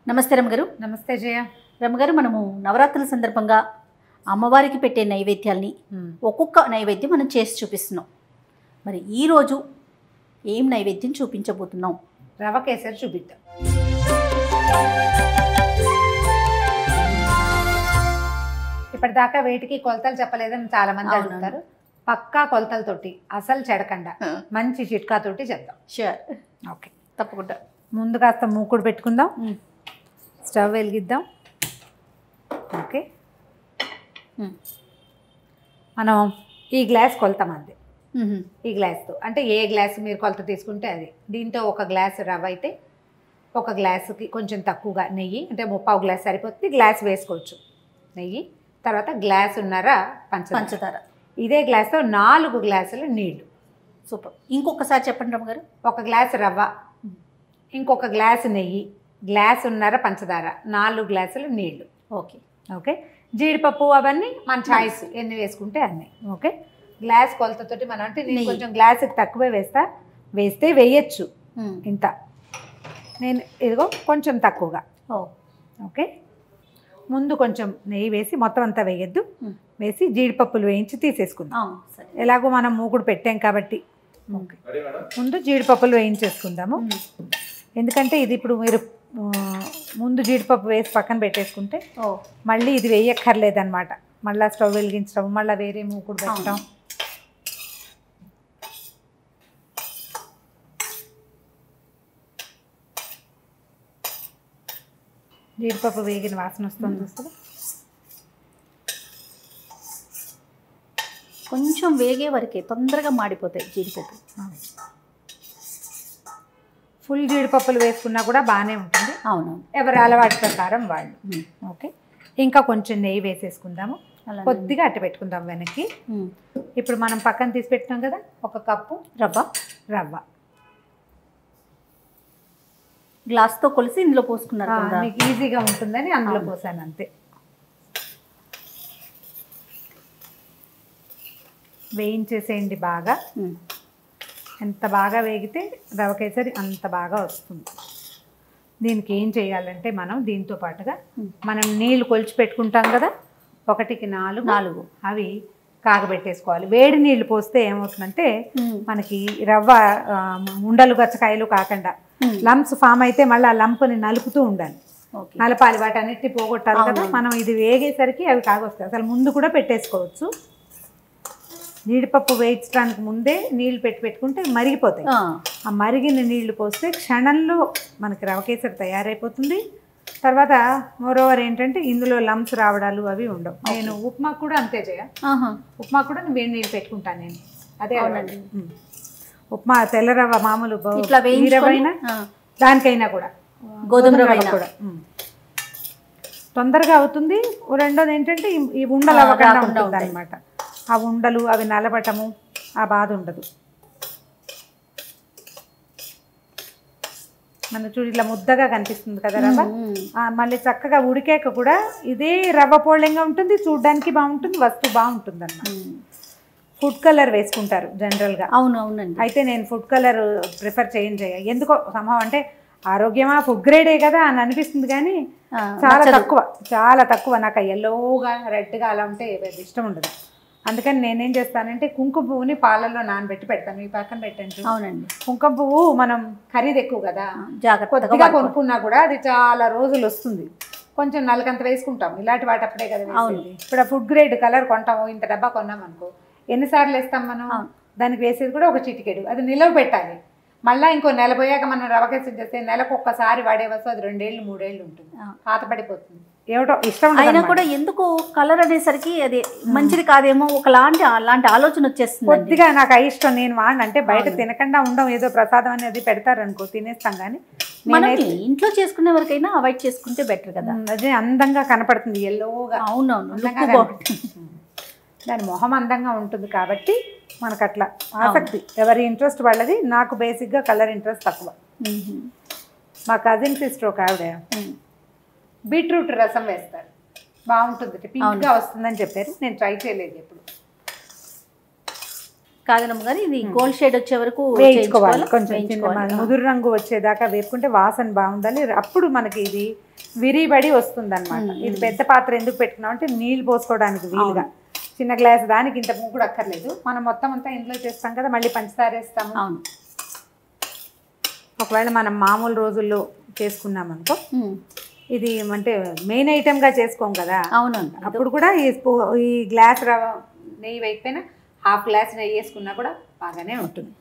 నమస్తే రమ్మగారు నమస్తే జయ రమ్మగారు మనము నవరాత్రుల సందర్భంగా అమ్మవారికి పెట్టే నైవేద్యాల్ని ఒక్కొక్క నైవేద్యం మనం చేసి చూపిస్తున్నాం మరి ఈరోజు ఏం నైవేద్యం చూపించబోతున్నాం రవ కేసరి చూపిద్దాం ఇప్పటిదాకా వేటికి కొలతలు చెప్పలేదని చాలా మంది అవునవును. అడుగుతారు పక్కా కొలతలతోటి అసలు చెడకండా మంచి చిట్కాతోటి చెప్దాం షూర్ ఓకే తప్పకుండా ముందు కాస్త మూకుడు పెట్టుకుందాం మ్మ్. స్టవ్ వెలిగిద్దాం ఓకే మ్మ్. మనం ఈ గ్లాస్ కొలతాం అంతే మ్మ్. ఈ గ్లాస్తో అంటే ఏ గ్లాస్ మీరు కొలత తీసుకుంటే అది దీంతో ఒక గ్లాస్ రవ్వ అయితే ఒక గ్లాసుకి కొంచెం తక్కువగా నెయ్యి అంటే ముప్పావు గ్లాస్ సరిపోతుంది గ్లాస్ వేసుకోవచ్చు నెయ్యి తర్వాత గ్లాస్ ఉన్నారా పంచదార పంచదార ఇదే గ్లాస్తో నాలుగు గ్లాసులు నీళ్లు సూపర్ ఇంకొకసారి చెప్పండి రమ్మగారు ఒక గ్లాస్ రవ్వ ఇంకొక గ్లాసు నెయ్యి గ్లాస్ ఉన్నర పంచదార నాలుగు గ్లాసులు నీళ్లు ఓకే ఓకే జీడిపప్పు అవన్నీ మన చాయిస్ ఎన్ని వేసుకుంటే అన్ని ఓకే గ్లాస్ కొలతతోటి మనం అంటే నేను నెయ్యి. కొంచెం గ్లాస్కి తక్కువే వేస్తా వేస్తే వేయచ్చు మ్మ్. ఇంత నేను ఇదిగో కొంచెం తక్కువగా ఓ ఓకే ముందు కొంచెం నెయ్యి వేసి మొత్తం అంతా వేయద్దు మ్మ్. వేసి జీడిపప్పులు వేయించి తీసేసుకుందాం ఆ, సరే ఎలాగో మనం మూకుడు పెట్టాం కాబట్టి ఓకే ముందు జీడిపప్పులు వేయించేసుకుందాము మ్మ్. ఎందుకంటే ఇది ఇప్పుడు మీరు ఆ, ముందు జీడిపప్పు వేసి పక్కన పెట్టేసుకుంటే ఓ మళ్ళీ ఇది వేయక్కర్లేదన్నమాట మళ్ళీ స్టవ్ వెలిగించడం మళ్ళీ వేరే మూకుడు పెట్టడం జీడిపప్పు వేగిన వాసన వస్తుంది చూస్తుందా కొంచెం వేగే వరకే తొందరగా మాడిపోతాయి జీడిపప్పు ఫుల్ జీడిపప్పులు వేసుకున్నా కూడా బాగానే ఉంటుంది అవునవును ఎవరి అలవాటు ప్రకారం వాళ్ళు మ్మ్. ఓకే ఇంకా కొంచెం నెయ్యి వేసేసుకుందాము అలానే. కొద్దిగా అట్టు పెట్టుకుందాం వెనక్కి మ్మ్. ఇప్పుడు మనం పక్కన తీసి పెట్టినాం కదా ఒక కప్పు రవ్వ రవ్వ గ్లాస్తో కొలిసి ఇందులో పోసుకున్నారు ఆ, కదా మీకు ఈజీగా ఉంటుందని అందులో అవును. పోసాను అంతే వేయించేసేయండి బాగా మ్మ్. ఎంత బాగా వేగితే రవ కేసరి అంత బాగా వస్తుంది దీనికి ఏం చేయాలంటే మనం దీంతో పాటుగా మ్మ్. మనం నీళ్లు కొలిచి పెట్టుకుంటాం కదా ఒకటికి నాలుగు నాలుగు అవి కాగబెట్టేసుకోవాలి వేడి నీళ్లు పోస్తే ఏమవుతుందంటే మ్మ్. మనకి రవ్వ ఆ, ఉండలు గచ్చకాయలు కాకుండా మ్మ్. లంప్స్ ఫామ్ అయితే మళ్ళీ ఆ లంప్ని నలుపుతూ ఉండాలి ఓకే నలపాలి వాటన్నిటిని పోగొట్టాలి కదా అవును. మనం ఇది వేగేసరికి అవి కాగొస్తాయి అసలు ముందు కూడా పెట్టేసుకోవచ్చు జీడిపప్పు వేయించడానికి ముందే నీళ్లు పెట్టి పెట్టుకుంటే మరిగిపోతాయి ఆ, ఆ మరిగిన నీళ్లు పోస్తే క్షణంలో మనకి రవ కేసరి తయారైపోతుంది తర్వాత మోరోవర్ ఏంటంటే ఇందులో లంప్స్ రావడాలు అవి ఉండవు నేను ఉప్మా కూడా అంతే చేయ ఆహా. ఉప్మా కూడా నేను వేడి నీళ్ళు పెట్టుకుంటాను నేను అదే అవునండి. అలవాటు. ఉమ్. ఉప్మా తెల్ల రవ్వ మామూలు బ- ఇట్లా ఈ వేయించుకొని రవ్వైనా ఆ, దానికైనా కూడా గోధుమ రవ్వ అయినా. కూడా ఉమ్. తొందరగా అవుతుంది రెండోది ఏంటంటే ఈ- ఈ ఉండలు ఆ, అవ్వకుండా రాకుండా ఉంటుంది అనమాట ఆ ఉండలు అవి నలబటము ఆ బాధ ఉండదు మన చూడు ఇట్లా ముద్దగా కనిపిస్తుంది కదా రవ్వ మ్మ్. ఆ, మళ్ళీ చక్కగా ఉడికాక కూడా ఇదే రవ్వ పోళ్ళంగా ఉంటుంది చూడడానికి బాగుంటుంది వస్తువు బాగుంటుంది అన్నమాట మ్మ్. ఫుడ్ కలర్ వేసుకుంటారు జనరల్గా అవును అవునండి అయితే నేను ఫుడ్ కలర్ ప్రిఫర్ చేయను చేయ ఎందుకో సంభవం అంటే ఆరోగ్యమా ఫుడ్ గ్రేడే కదా అని అనిపిస్తుంది కానీ ఆ, చాలా నచ్చదు. తక్కువ చాలా తక్కువ నాకు ఎల్లోగా రెడ్గా అలా ఉంటే పెద్ద ఇష్టం ఉండదు అందుకని నేనేం చేస్తానంటే కుంకుమ పువ్వుని పాలల్లో నానబెట్టి పెడతాను ఈ పక్కన పెట్టండి చూడు. అవునండి కుంకుమ పువ్వు మనం ఖరీదు ఎక్కువ కదా ఆ, జాగ్రత్తగా కొద్దిగా వాడుకో- కొనుక్కున్నా కూడా అది చాలా రోజులు వస్తుంది కొంచెం నలకంత వేసుకుంటాం ఇలాంటి వాటి అప్పుడే కదా అవును. వేసేది ఇప్పుడు ఫుడ్ గ్రేడ్ కలర్ కొంటాము ఇంత డబ్బా కొన్నాం అనుకో ఎన్నిసార్లు వేస్తాం మనం అవును. దానికి వేసేది కూడా ఒక చిటికెడు అది నిలవ పెట్టాలి మళ్ళీ ఇంకో నెల పోయాక మనం రవకేసం చేస్తే నెలకు ఒక్కసారి వాడే వస్తువు అది రెండేళ్ళు మూడేళ్ళు ఉంటుంది ఆ. పాత పడిపోతుంది ఏమిటో ఇష్టం ఉండదు అయినా అన్నమాట. కూడా ఎందుకు కలర్ అనేసరికి అది మంచిది కాదేమో ఒకలాంటి అలాంటి ఆలోచన వచ్చేస్తుంది కొద్దిగా నాకు ఆ ఇష్టం నేను వాడిన అంటే బయట అవును. తినకుండా ఉండం ఏదో ప్రసాదం అనేది పెడతారు అనుకో తినేస్తాం కానీ మనం నేనైతే ఇంట్లో చేసుకునే వరకైనా అవాయిడ్ చేసుకుంటే బెటర్ కదా ఉమ్, అదే అందంగా కనపడుతుంది ఎల్లోగా అవునవును అందంగా లుక్ బాగుంటుంది కనిపిస్తుంది. దాని మొహం అందంగా ఉంటుంది కాబట్టి మనకు అట్లా ఆసక్తి ఎవరి ఇంట్రెస్ట్ వాళ్ళది నాకు బేసిక్గా కలర్ ఇంట్రెస్ట్ తక్కువ మ్మ్. మా కజిన్ సిస్టర్ ఒక ఆవిడ మ్మ్. బీట్రూట్ రసం వేస్తారు బాగుంటుంది పింక్గా వస్తుందని చెప్పారు నేను ట్రై చేయలేదు ఎప్పుడు కాదనమ్మ గారు ఇది గోల్డ్ షేడ్ వచ్చే వరకు వేయించుకోవాలి చేయించుకోవాలా? కొంచెం చిన్న వేయించుకోవాలా? ముదురు రంగు వచ్చేదాకా వేపుకుంటే వాసన బాగుండాలి అప్పుడు మనకి ఇది విరిబడి వస్తుంది అనమాట ఇది పెద్ద పాత్ర ఎందుకు పెట్టుకున్నాం అంటే నీళ్ళు పోసుకోవడానికి వీలుగా చిన్న గ్లాస్ దానికి ఇంత మూకుడు అక్కర్లేదు మనం మొత్తం అంతా ఇంట్లో చేస్తాం కదా మళ్ళీ పంచదార వేస్తాము అవును ఒకవేళ మనం మామూలు రోజుల్లో చేసుకున్నాం అనుకో ఉమ్. ఇది అంటే మెయిన్ ఐటెంగా చేసుకోం కదా అవునండి అప్పుడు కూడా ఈ స్పూ ఈ గ్లాస్ రవ నెయ్యి వేయకపోయినా హాఫ్ గ్లాస్ నెయ్యి వేసుకున్నా కూడా బాగానే ఉంటుంది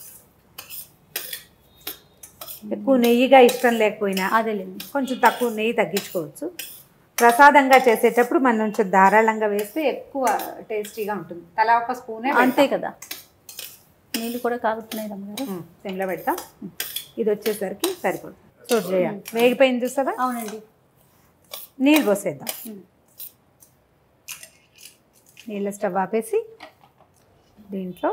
ఎక్కువ నెయ్యిగా ఇష్టం లేకపోయినా అదేలేండి కొంచెం తక్కువ నెయ్యి తగ్గించుకోవచ్చు ప్రసాదంగా చేసేటప్పుడు మనం కొంచెం ధారాళంగా వేస్తే ఎక్కువ టేస్టీగా ఉంటుంది తలా ఒక స్పూనే అంతే కదా నీళ్ళు కూడా కాగుతున్నాయి రమ్మగారు సిమ్లో పెడతాం ఇది వచ్చేసరికి సరిపోతుంది చూడు జయ వేగిపోయింది చూస్తావా అవునండి నీళ్ళు పోసేద్దాం ఉమ్. నీళ్ళ స్టవ్ ఆపేసి దీంట్లో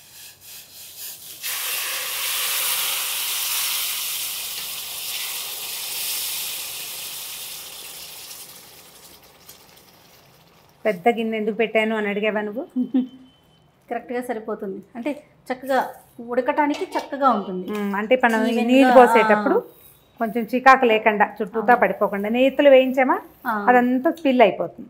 పెద్ద గిన్నె ఎందుకు పెట్టాను అని అడిగావా నువ్వు కరెక్ట్గా సరిపోతుంది అంటే చక్కగా ఉడకటానికి చక్కగా ఉంటుంది మ్మ్, అంటే మనం ఈ Even నీళ్ళు గా, పోసేటప్పుడు కొంచెం చికాకు లేకుండా చుట్టూతా పడిపోకుండా నేతులు వేయించామా ఆ. అదంతా స్పిల్ అయిపోతుంది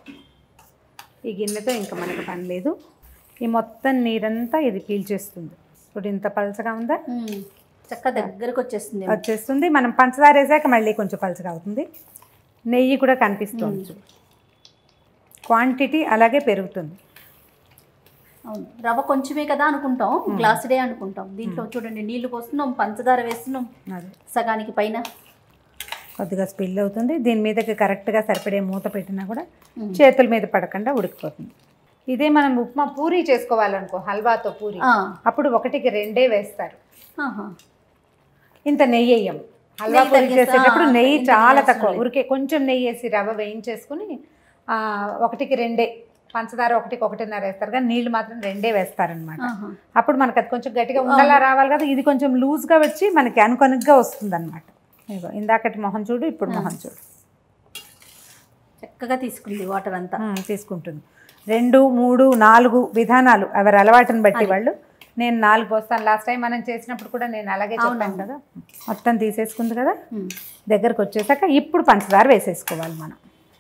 ఈ గిన్నెతో ఇంకా మనకు పని లేదు ఈ మొత్తం నీరంతా ఇది పీల్చేస్తుంది ఇప్పుడు ఇంత పలచగా ఉందా ఉమ్. చక్కగా దగ్గరకు వచ్చేస్తుంది వచ్చేస్తుంది మనం పంచదార వేసాక మళ్ళీ కొంచెం పలచగా అవుతుంది నెయ్యి కూడా కనిపిస్తుంది క్వాంటిటీ అలాగే పెరుగుతుంది అవును రవ్వ కొంచెమే కదా అనుకుంటాం గ్లాస్ డే అనుకుంటాం దీంట్లో చూడండి నీళ్లు పోస్తున్నాం పంచదార వేస్తున్నాం అదే సగానికి పైన కొద్దిగా స్పిల్ అవుతుంది దీని మీదకి కరెక్ట్గా సరిపడే మూత పెట్టినా కూడా మ్మ్. చేతుల మీద పడకుండా ఉడికిపోతుంది ఇదే మనం ఉప్మా పూరి చేసుకోవాలనుకో హల్వాతో పూరి ఆ, అప్పుడు ఒకటికి రెండే వేస్తారు ఆహా. ఇంత నెయ్యి వేయం హల్వా నెయ్యి పూరి తగ్గిస్తా- చేసేటప్పుడు ఆ, నెయ్యి ఇంత చాలా నెయ్యి తక్కువ అవసరం ఉరికే కొంచెం నెయ్యి వేసి రవ్వ వేయించేసుకుని ఆ, ఒకటికి రెండే పంచదార ఒకటికి ఒకటిన్నర వేస్తారు కానీ నీళ్ళు మాత్రం రెండే వేస్తారనమాట ఆహా. అప్పుడు మనకు అది కొంచెం గట్టిగా ఉండలా రావాలి కదా ఇది కొంచెం లూజ్గా వచ్చి మనకి అనుకొనుగ్గా వస్తుంది అనమాట ఇందాకటి మొహం చూడు ఇప్పుడు మొహం చూడు చక్కగా తీసుకుంది వాటర్ అంతా ఉమ్, తీసుకుంటుంది రెండు మూడు నాలుగు విధానాలు ఎవరి అలవాటుని బట్టి వాళ్ళు నేను నాలుగు పోస్తాను లాస్ట్ టైం మనం చేసినప్పుడు కూడా నేను అలాగే చెప్పాను కదా మొత్తం తీసేసుకుంది కదా ఉమ్. దగ్గరకు వచ్చేసాక ఇప్పుడు పంచదార వేసేసుకోవాలి మనం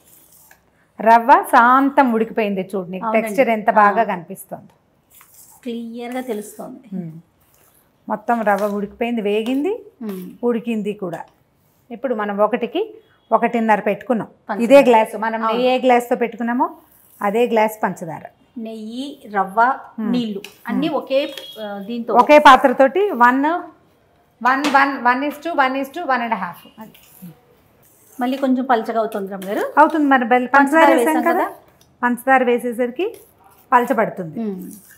రవ్వ శాంతం ఉడికిపోయింది చూడు నీకు అవునండి. టెక్స్చర్ ఎంత బాగా కనిపిస్తుంది క్లియర్గా తెలుస్తోంది ఉమ్. మొత్తం రవ్వ ఉడికిపోయింది వేగింది ఉమ్. ఉడికింది కూడా ఇప్పుడు మనం ఒకటికి ఒకటిన్నర పెట్టుకున్నాం పంచదార. ఇదే గ్లాసు మనం నెయ్యి ఏ గ్లాస్తో పెట్టుకున్నామో అదే గ్లాస్ పంచదార నెయ్యి రవ్వ నీళ్లు అన్నీ ఒకే ఆ, దీంతో ఒకే పాత్రతోటి one one one one is to one is to one and half మళ్ళీ కొంచెం పలచగా అవుతుంది రమ్మ గారు అవుతుంది మరి బెల్ పంచదార పంచదార వేసాం వేసాం కదా పంచదార వేసేసరికి పలచబడుతుంది ఉమ్.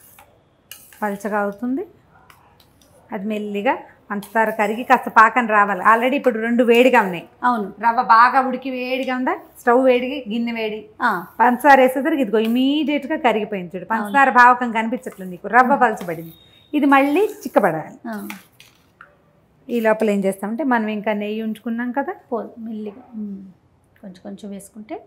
పలచగా అవుతుంది అది మెల్లిగా పంచదార కరిగి కాస్త పాకం రావాలి ఆల్రెడీ ఇప్పుడు రెండు వేడిగా ఉన్నాయి అవును రవ్వ బాగా ఉడికి వేడిగా ఉందా స్టవ్ వేడికి గిన్నె వేడి ఆ, పంచదార వేసేసరికి ఇదిగో ఇమీడియట్గా కరిగిపోయింది చూడు పంచదార భావకం కనిపించట్లేదు నీకు రవ్వ పలచబడింది ఇది మళ్ళీ చిక్కబడాలి ఆ. ఈ లోపల ఏం చేస్తామంటే మనం ఇంకా నెయ్యి ఉంచుకున్నాం కదా పో మెల్లిగా ఉమ్. కొంచెం కొంచెం వేసుకుంటే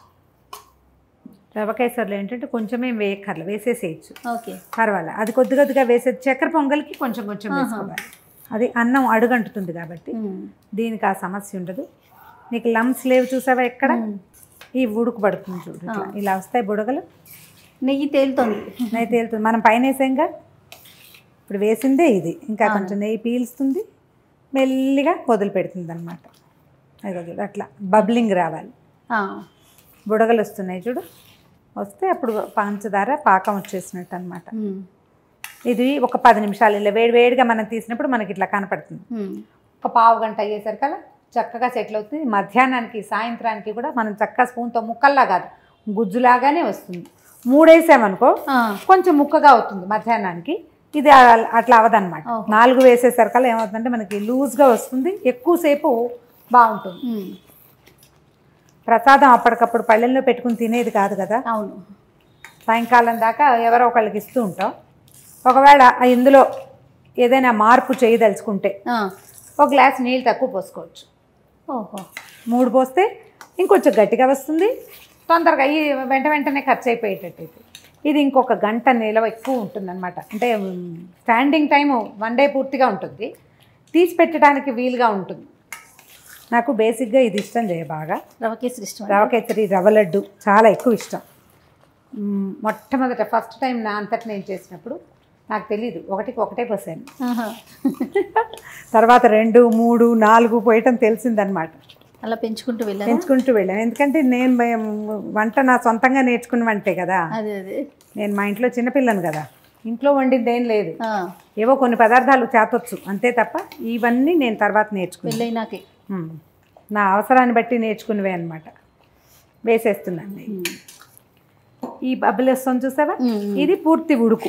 రవ్వ కేసరిలో ఏంటంటే కొంచెమే వేయక్కర్ల వేసేసేయచ్చు ఓకే పర్వాలే అది కొద్ది కొద్దిగా వేసే చక్కెర పొంగల్కి కొంచెం కొంచెం ఆహా. వేసుకోవాలి అది అన్నం అడుగంటుతుంది కాబట్టి ఉమ్. దీనికి ఆ సమస్య ఉండదు నీకు లమ్స్ లేవు చూసావా ఎక్కడ ఉమ్. ఈ ఉడుకు పడుతుంది చూడు ఇట్లా ఇలా వస్తాయి బుడగలు నెయ్యి తేలుతోంది నెయ్యి తేలుతుంది మనం పైన వేసాంగా ఇప్పుడు వేసిందే ఇది ఇంకా కొంచెం నెయ్యి పీల్స్తుంది మెల్లిగా వదిలి పెడుతుంది అనమాట అట్లా బబ్లింగ్ రావాలి ఆ, బుడగలు వస్తున్నాయి చూడు వస్తే అప్పుడు పంచదార పాకం వచ్చేసినట్టు అనమాట ఉమ్. ఇది ఒక పది నిమిషాలు ఇలా వేడి వేడిగా మనం తీసినప్పుడు మనకి ఇట్లా కనపడుతుంది ఉమ్. ఒక పావు గంట అయ్యేసరికల్లా చక్కగా సెటిల్ అవుతుంది మధ్యాహ్నానికి సాయంత్రానికి కూడా మనం చక్కగా స్పూన్తో ముక్కల్లా కాదు గుజ్జులాగానే వస్తుంది మూడేసామనుకో ఆ, కొంచెం ముక్కగా అవుతుంది మధ్యాహ్నానికి ఇది అ- అట్లా అవదన్నమాట ఓహో. నాలుగు వేసేసరికల్లా ఏమవుతుందంటే మనకి లూజ్గా వస్తుంది ఎక్కువసేపు బాగుంటుంది ఉమ్. ప్రసాదం అప్పటికప్పుడు పళ్ళెల్లో పెట్టుకుని తినేది కాదు కదా అవును సాయంకాలం దాకా ఎవరో ఒకళ్ళకి ఇస్తూ ఉంటాం ఒకవేళ ఆ ఇందులో ఏదైనా మార్పు చేయదలుచుకుంటే ఆ, ఒక గ్లాస్ నీళ్ళు తక్కువ పోసుకోవచ్చు ఓహో మూడు పోస్తే ఇంకొంచెం గట్టిగా వస్తుంది తొందరగా ఈ వెంట వెంటనే ఖర్చు అయిపోయేటట్టు ఇది ఇంకొక గంట నిలవ ఎక్కువ ఉంటుందన్నమాట అంటే స్టాండింగ్ టైం వన్ డే పూర్తిగా ఉంటుంది తీసి పెట్టడానికి వీలుగా ఉంటుంది నాకు బేసిక్గా ఇది ఇష్టం చేయ బాగా రవ కేసరి ఇష్టం రవ కేసరి రవ్వ లడ్డు చాలా ఎక్కువ ఇష్టం మ్, మొట్టమొదట ఫస్ట్ టైం నా అంతటి నేను చేసినప్పుడు నాకు తెలీదు ఒకటికి ఒకటే పోసాను ఆహా. తర్వాత రెండు మూడు నాలుగు పోయటం తెలిసిందనమాట అలా పెంచుకుంటూ వెళ్ళాను పెంచుకుంటూ వెళ్ళాను ఎందుకంటే నేను భయం- వంట నా సొంతంగా నేర్చుకున్న వంటే కదా అదే అదే నేను మా ఇంట్లో చిన్నపిల్లను కదా ఇంట్లో వండింది ఏం లేదు ఆ, ఏవో కొన్ని పదార్థాలు చేతొచ్చు అంతే తప్ప ఇవన్నీ నేను తర్వాత నేర్చుకున్నాను పెళ్ళైనాకే మ్. నా అవసరాన్ని బట్టి నేర్చుకున్నవే అనమాట వేసేస్తున్నాను నేను. ఉమ్. ఈ బబ్బులు వస్తుంది చూసావా ఉమ్, ఉమ్. ఇది పూర్తి ఉడుకు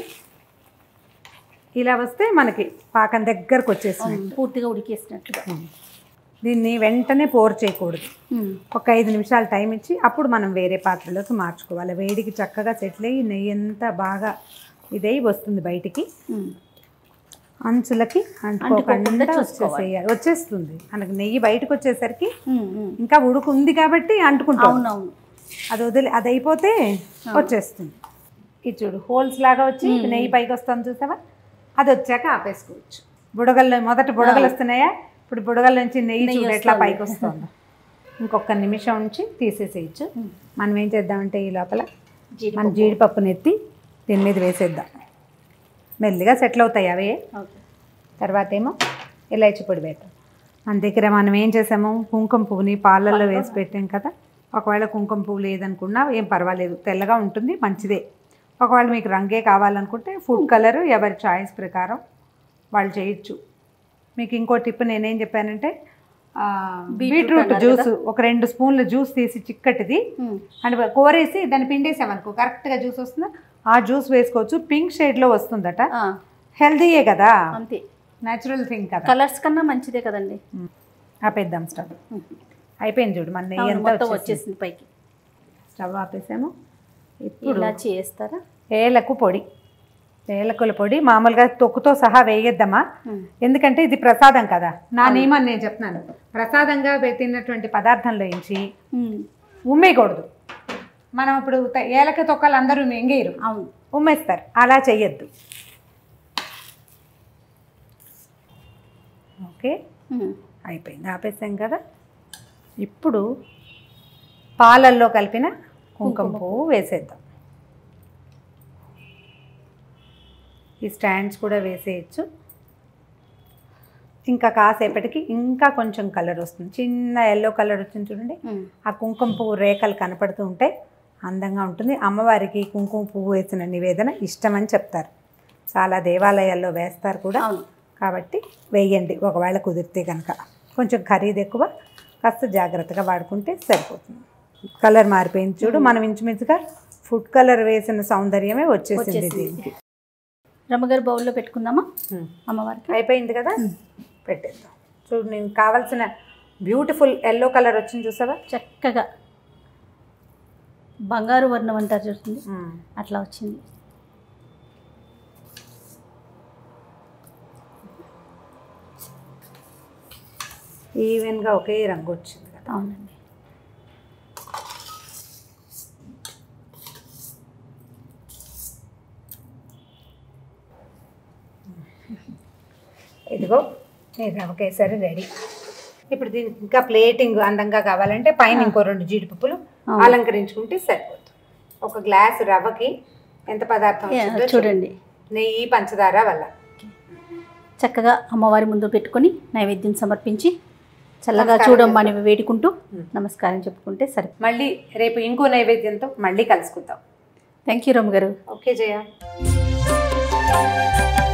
ఇలా వస్తే మనకి పాకం దగ్గరకు వచ్చేసింది అవును, పూర్తిగా ఉడికేసినట్లుగా దీన్ని వెంటనే పోర్ చేయకూడదు ఉమ్. ఒక ఐదు నిమిషాలు టైం ఇచ్చి అప్పుడు మనం వేరే పాత్రలోకి మార్చుకోవాలి వేడికి చక్కగా సెటిల్ అయ్యి నెయ్యి అంతా బాగా ఇదై వస్తుంది బయటికి ఉమ్. అంచులకి అంటుకోకుండా అంటుకోకుండా చూసుకోవాలి. వచ్చేసేయాలి వచ్చేస్తుంది మనకి నెయ్యి బయటకు వచ్చేసరికి ఉమ్, ఉమ్. ఇంకా ఉడుకు ఉంది కాబట్టి అంటుకుంటాం అవునవును అది వదిలి అది అయిపోతే వచ్చేస్తుంది ఇది చూడు హోల్స్ లాగా వచ్చి నెయ్యి పైకి వస్తుంది చూసావా అది వచ్చాక ఆపేసుకోవచ్చు బుడగల్లో మొదట బుడగలు వస్తున్నాయా ఇప్పుడు బుడగల నుంచి నెయ్యి నెయ్యి చూడు ఎట్లా వస్తుంది. పైకి వస్తుందో ఇంకొక నిమిషం ఉంచి తీసేసేయచ్చు మనం ఏం చేద్దామంటే ఈ లోపల మన జీడిపప్పు. జీడిపప్పుని ఎత్తి దీని మీద వేసేద్దాం మెల్లిగా సెటిల్ అవుతాయి అవే ఓకే తర్వాత ఏమో ఇలాచి పొడి పెట్టాం మన దగ్గర మనం ఏం చేసాము కుంకుమ పువ్వుని పాలల్లో వేసి పెట్టాం కదా ఒకవేళ కుంకుమ పువ్వు లేదనుకున్నా ఏం పర్వాలేదు తెల్లగా ఉంటుంది మంచిదే ఒకవేళ మీకు రంగే కావాలనుకుంటే ఫుడ్ కలర్ ఎవరి చాయిస్ ప్రకారం వాళ్ళు చేయొచ్చు మీకు ఇంకో టిప్ నేనేం చెప్పానంటే ఆ, బీట్రూట్ బీట్రూట్ అన్నారు జ్యూస్ ఒక రెండు స్పూన్ల జ్యూస్ తీసి చిక్కటిది ఉమ్. అంటే కూరేసి దాన్ని పిండేసామనుకో కరెక్ట్గా జ్యూస్ వస్తుందా ఆ జ్యూస్ వేసుకోవచ్చు పింక్ షేడ్లో వస్తుందట ఆ, హెల్దీయే కదా అంతే న్యాచురల్ థింగ్ కదా కలర్స్ కన్నా మంచిదే కదండి ఆపేద్దాం స్టవ్ ఉమ్. అయిపోయింది చూడు మన నెయ్యి అవును, అంతా మొత్తం వచ్చేసింది వచ్చేసింది పైకి స్టవ్ ఆపేసాము ఇప్పుడు ఇలా చేస్తారా ఏలకు పొడి ఏలకుల పొడి మామూలుగా తొక్కుతో సహా వేయొద్దమ్మా ఉమ్. ఎందుకంటే ఇది ప్రసాదం కదా నా నియమాన్ని నేను చెప్తున్నాను ప్రసాదంగా పెట్టినటువంటి పదార్థంలో నుంచి ఉమ్. ఉమ్మేయకూడదు మనం ఇప్పుడు త- ఏలక తొక్కలు అందరూ మింగేయరు అవును ఉమ్మేస్తారు అలా చెయ్యొద్దు ఓకే ఉమ్. అయిపోయింది ఆపేసాం కదా ఇప్పుడు పాలల్లో కలిపిన కుంకుమ పువ్వు వేసేద్దాం ఈ స్టాండ్స్ కూడా వేసేయచ్చు ఇంకా కాసేపటికి ఇంకా కొంచెం కలర్ వస్తుంది చిన్న ఎల్లో కలర్ వచ్చింది చూడండి ఉమ్. ఆ కుంకుమ పువ్వు రేఖలు కనపడుతూ ఉంటే అందంగా ఉంటుంది అమ్మవారికి కుంకుమ పువ్వు వేసిన నివేదన ఇష్టమని చెప్తారు చాలా దేవాలయాల్లో వేస్తారు కూడా అవును కాబట్టి వేయండి ఒకవేళ కుదిరితే కనుక కొంచెం ఖరీదు ఎక్కువ కాస్త జాగ్రత్తగా వాడుకుంటే సరిపోతుంది కలర్ మారిపోయింది చూడు మనం ఇంచుమించుగా ఫుడ్ కలర్ వేసిన సౌందర్యమే వచ్చేసింది వచ్చేసింది. దీనికి రమ్మగారు బౌల్లో పెట్టుకుందామా హ్మ్. అమ్మవారికి అయిపోయింది కదా పెట్టేద్దాం చూడు నేను కావాల్సిన బ్యూటిఫుల్ ఎల్లో కలర్ వచ్చింది చూసావా చక్కగా బంగారు వర్ణం అంటారు చూస్తుంది అట్లా వచ్చింది ఈవెన్గా ఒకే రంగు వచ్చింది కదా అవునండి ఇదిగో ఈ రవ్వ కేసరి రెడీ ఇప్పుడు దీనికి ఇంకా ప్లేటింగ్ అందంగా కావాలంటే పైన ఇంకో రెండు జీడిపప్పులు అవును. అలంకరించుకుంటే సరిపోతుంది ఒక గ్లాస్ రవ్వకి ఎంత పదార్థం యా, వచ్చిందో చూడండి నెయ్యి పంచదార వల్ల చక్కగా అమ్మవారి ముందు పెట్టుకొని నైవేద్యం సమర్పించి చల్లగా నమస్కారం చూడమ్మని వేడుకుంటూ నమస్కారం చెప్పుకుంటే సరే మళ్ళీ రేపు ఇంకో నైవేద్యంతో మళ్ళీ కలుసుకుందాం థ్యాంక్ యూ రమ్మ గారు ఓకే జయ